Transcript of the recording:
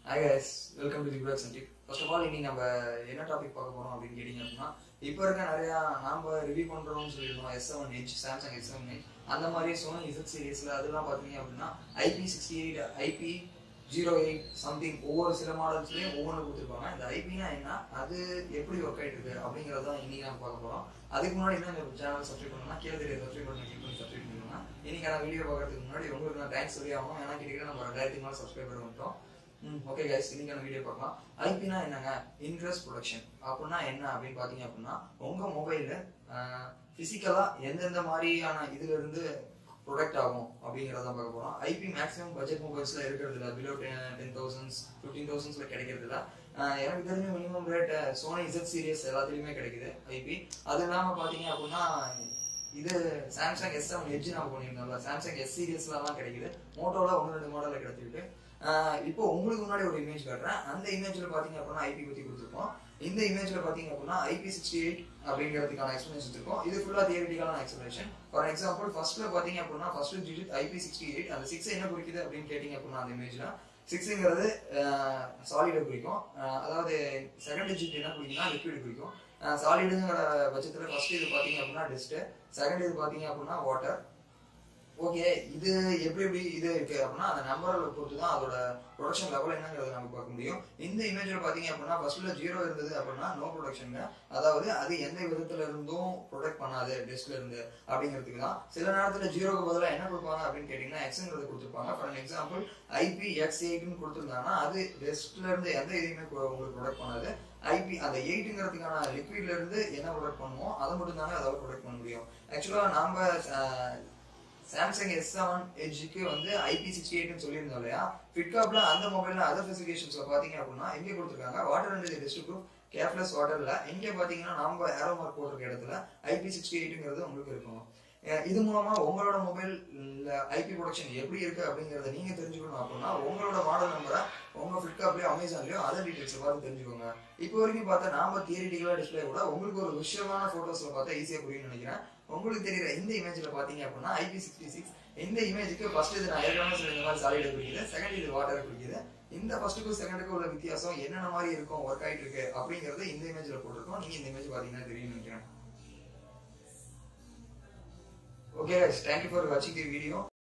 hi guys welcome to the ப்ராக் சென்டிக் first of all இன்னைக்கு நம்ம என்ன டாபிக் பார்க்க போறோம் அப்படின்னு கேட்டிங்க அப்படின்னா இப்போ இருக்க நிறைய நாம ரிவ்யூ பண்றோம்னு சொல்லியிருந்தோம் S seven H Samsung S seven H அந்த மாதிரி சோனி இசட் சீரிஸ்ல அதெல்லாம் பார்த்தீங்க அப்படின்னா IP sixty eight IP zero eight something ஒவ்வொரு சில மாடல்ஸ்லயும் ஒவ்வொன்று கொடுத்துருப்பாங்க இந்த ஐபினா என்ன அது எப்படி ஒர்க் ஆயிட்டு இருக்கு அப்படிங்கறத இன்னைக்கு நம்ம பார்க்க போறோம் அதுக்கு முன்னாடி என்ன இந்த சேனல் சப்ஸ்கிரைப் பண்ணலாம் கீழே தெரிய சப்ஸ்கிரைப் பண்ணி கிளிக் பண்ணி சப்ஸ்கிரைப் பண்ணிக்கோங்க இன்னைக்கான வீடியோ பார்க்கறதுக்கு முன்னாடி உங்களுக்கு நான் தேங்க்ஸ் சொல்லி ஆகணும் ஏன்னா கிட்டத்தட்ட நம்ம ரெண்டாயிரத்தி நாலு சப்ஸ்கிரைபர் வந்துட்டோம் ஓகே கைஸ் இன்னைக்கான வீடியோ பார்க்கலாம் ஐபினா என்னங்க இன்ட்ரெஸ்ட் ப்ரொடக்ஷன் அப்படின்னா என்ன அப்படின்னு பாத்தீங்க அப்படின்னா உங்க மொபைல்ல பிசிக்கலா எந்தெந்த மாதிரியான இதுல இருந்து ப்ரொடக்ட் ஆகும் அப்படிங்கறத பார்க்க போறோம் ஐபி மேக்ஸிமம் பட்ஜெட் மொபைல்ஸ்ல இருக்கிறது இல்ல பிலோ டென் தௌசண்ட்ஸ் ஃபிஃப்டீன் தௌசண்ட்ஸ்ல கிடைக்கிறது இல்ல ஆஹ் எனக்கு தெரிஞ்ச minimum rate Sony Z series எல்லாத்துலயுமே கிடைக்குது ஐபி அது இல்லாம பாத்தீங்க அப்படின்னா இது சாம்சங் எஸ் செவன் எட்ஜ் நம்ம பண்ணியிருந்தோம்ல சாம்சங் எஸ் சீரியஸ்ல எல்லாம் கிடைக்குது மோட்டோல ஒன்று ரெண்டு மாடல்ல கிடைச்சிருக்கு ஆஹ் இப்போ உங்களுக்கு முன்னாடி ஒரு இமேஜ் காட்டுறேன் அந்த இமேஜ்ல பாத்தீங்க அப்படின்னா ஐபி பத்தி கொடுத்துருக்கோம் இந்த இமேஜ்ல பாத்தீங்க அப்படின்னா ஐபி சிக்ஸ்டி எயிட் அப்படிங்கிறதுக்கான எக்ஸ்பிளேஷன் இருக்கும் இது ஃபுல்லா தியரிட்டிக்கலான எக்ஸ்பிளேஷன் ஃபார் எக்ஸாம்பிள் ஃபர்ஸ்ட்ல பாத்தீங்க அப்படின்னா first digit IP sixty eight அந்த சிக்ஸ் என்ன குறிக்குது அப்படின்னு கேட்டீங்க அப்படின்னா அந்த இமேஜ்ல சிக்ஸுங்கிறது சாலிடை குறிக்கும் ஆஹ் அதாவது செகண்ட் டிஜிட் என்ன குறிக்கும்னா லிக்விட் குறிக்கும் சாலிடுங்கிற பட்சத்துல ஃபர்ஸ்ட் இது பாத்தீங்க அப்படின்னா டெஸ்ட் செகண்ட் இது பாத்தீங்க அப்படின்னா வாட்டர் ஓகே இது எப்படி எப்படி இது இருக்கு அப்படின்னா அந்த நம்பரை பொறுத்து தான் அதோட ப்ரொடக்ஷன் லெவல் என்னங்கிறத நம்ம பார்க்க முடியும் இந்த இமேஜ்ல பாத்தீங்க அப்படின்னா ஃபர்ஸ்ட்ல ஜீரோ இருந்தது அப்படின்னா நோ ப்ரொடக்ஷனுங்க அதாவது அது எந்த விதத்துல இருந்தும் ப்ரொடக்ட் பண்ணாது டெஸ்ட்ல இருந்து அப்படிங்கிறதுக்கு தான் சில நேரத்துல ஜீரோக்கு பதிலாக என்ன கொடுப்பாங்க அப்படின்னு கேட்டீங்கன்னா எக்ஸ்ங்கிறது கொடுத்துருப்பாங்க ஃபார் எக்ஸாம்பிள் ஐபி எக்ஸ் எயிட்னு கொடுத்துருந்தாங்கன்னா அது டெஸ்ட்ல இருந்து எந்த இதையுமே உங்களுக்கு ப்ரொடக்ட் பண்ணாது ஐபி அந்த எயிட்டுங்கிறதுக்கான லிக்விட்ல இருந்து என்ன ப்ரொடக்ட் பண்ணுவோம் அதை மட்டும் தாங்க அதால ப்ரொடக்ட் பண்ண முடியும் ஆக்சுவலா நாம சாம்சங் எஸ் செவன் எட்ஜுக்கு வந்து ஐபி சிக்ஸ்டி எயிட்னு சொல்லியிருந்தோம் இல்லையா ஃபிட்காப்ல அந்த மொபைல்ல அதர் ஸ்பெசிஃபிகேஷன்ஸ்ல பாத்தீங்க அப்படின்னா இங்கே கொடுத்துருக்காங்க water and test proof careless வாட்டர்ல இங்க பாத்தீங்கன்னா நம்ம ஏரோ மார்க் போட்டிருக்க இடத்துல ஐபி சிக்ஸ்டி எயிட்ங்கிறது உங்களுக்கு இருக்கும் அஹ் இது மூலமா உங்களோட மொபைல் ஐபி ப்ரொடக்ஷன் எப்படி இருக்கு அப்படிங்கறத நீங்க தெரிஞ்சுக்கணும் அப்படின்னா உங்களோட மாடல் நம்பரை உங்க ஃபிளிப்கார்ட்லயோ அமேசான்லயோ அதர் டீடைல்ஸ் பார்த்து தெரிஞ்சுக்கோங்க இப்போ வரைக்கும் பார்த்தா நாம தியரிட்டிக்கலா டிஸ்பிளே கூட உங்களுக்கு ஒரு விஷயமான போட்டோஸ்ல பார்த்தா ஈஸியா புரியும்னு நினைக்கிறேன் உங்களுக்கு தெரியற இந்த இமேஜ்ல பாத்தீங்க அப்படின்னா ஐபி சிக்ஸ்டி சிக்ஸ் இந்த இமேஜுக்கு ஃபர்ஸ்ட் இது நான் ஏற்கனவே சொல்லியிருந்த மாதிரி சாலிட் குறிக்குது செகண்ட் இது வாட்டர் குறிக்குது இந்த ஃபர்ஸ்ட்டுக்கும் செகண்டுக்கும் உள்ள வித்தியாசம் என்னென்ன மாதிரி இருக்கும் ஒர்க் ஆயிட்டு இருக்கு அப்படிங்கறது இந்த இமேஜ்ல போட்டிருக்கோம் நீங்க இந்த இமேஜ் பாத்தீங்கன்னா தெரியும் நினைக்கிறேன் ஓகே தேங்க்யூ ஃபார் வாட்சிங் தி வீடியோ